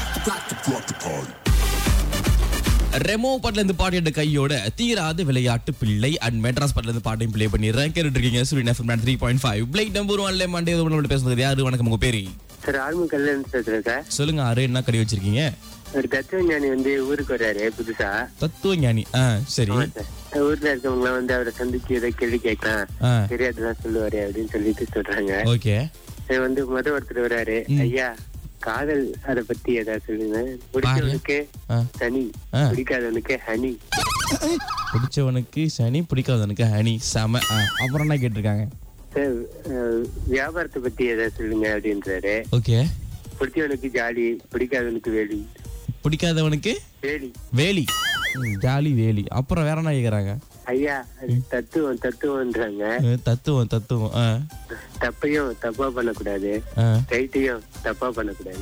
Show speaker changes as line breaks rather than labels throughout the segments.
ரெமோ பாட்டுல இருந்து பாடிட்ட கையோட தீராத விளையாட்டு பிள்ளை அண்ட் மெட்ராஸ் பாட்டுல இருந்து பாட்டையும் ப்ளே பண்ணிடுறேன் கேட்டுட்டு இருக்கீங்க Suryan FM three point five flight number ஒன்ல மண்டே உங்களோட பேசுறது யாரு வணக்கம் உங்க பேரு
சார் ஆர்மி கல்யாணம் பேசுறேன் சார்
சொல்லுங்க ஆறு என்ன கடை வச்சிருக்கீங்க
ஒரு தத்துவ ஞானி வந்து ஊருக்கு வர்றாரு புதுசா
தத்துவ ஞானி ஆ சரி
ஆமா சார் ஊர்ல இருக்கவங்க வந்து அவரை சந்திச்சு ஏதோ கேள்வி கேட்கலாம்
ஆ
தெரியாதுதான் சொல்லுவாரு அப்படின்னு சொல்லிட்டு சொல்றாங்க
ஓகே
சரி வந்து முத ஒருத்தர் வராரு ஐயா காதல் அத பத்தி ஏதாவது சொல்லுங்க பிடிச்சவனுக்கு
ஆ
சனி
ஆ.
பிடிக்காதவனுக்கு ஹனி
பிடிச்சவனுக்கு சனி பிடிக்காதவனுக்கு ஹனி செம ஆ, அப்புறம் என்ன கேட்டிருக்காங்க
சார் அஹ், வியாபாரத்தை பத்தி ஏதாவது சொல்லுங்க அப்படின்றாரு
ஓகே
பிடிச்சவனுக்கு ஜாலி பிடிக்காதவனுக்கு வேலி
பிடிக்காதவனுக்கு
வேலி
வேலி ம், ஜாலி வேலி அப்புறம் வேற என்ன கேக்குறாங்க
ஐயா அது தத்துவம் தத்துவம்ன்றாங்க
அஹ், தத்துவம் தத்துவம் ஆ
தப்பையும் தப்பா பண்ணக்கூடாது
ஆ
ரைட்டையும் தப்பா பண்ணக்கூடாது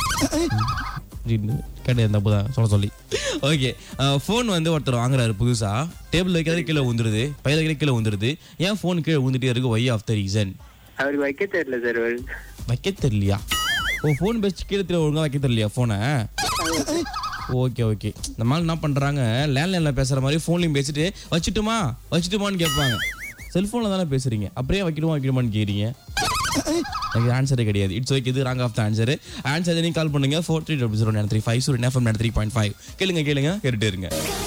கிடையாது தப்பு தான் சொல்ல சொல்லி ஓகே ஃபோன் வந்து ஒருத்தர் வாங்குறாரு புதுசா டேபிள் வைக்கிறது கீழே உந்துருது பையில வைக்கிறது கீழே உந்துருது ஏன் ஃபோன் கீழே உந்துட்டே இருக்கு ஒய் ஆஃப் த ரீசன்
அவருக்கு வைக்க தெரியல சார் அவரு.
வைக்க தெரியலையா ஓ ஃபோன் பேசி கீழே தெரியல ஒழுங்கா வைக்க தெரியலையா ஃபோனை ஓகே ஓகே இந்த மாதிரி என்ன பண்றாங்க லேண்ட்லைன்ல பேசுற மாதிரி ஃபோன்லயும் பேசிட்டு வச்சுட்டுமா வச்சுட்டுமான்னு கேட்பாங்க செல்போன்ல தானே பேசுறீங்க அப்படியே வைக்கணுமா வைக்கணுமான்னு கேக்குறீங்க எனக்கு ஆன்சரே கிடையாது இட்ஸ் ஓகே இது wrong of the answer answer நீங்க கால் பண்ணுங்க four three double zero nine three five zero FM nine three point five கேளுங்க கேளுங்க கேட்டுட்டே இருங்க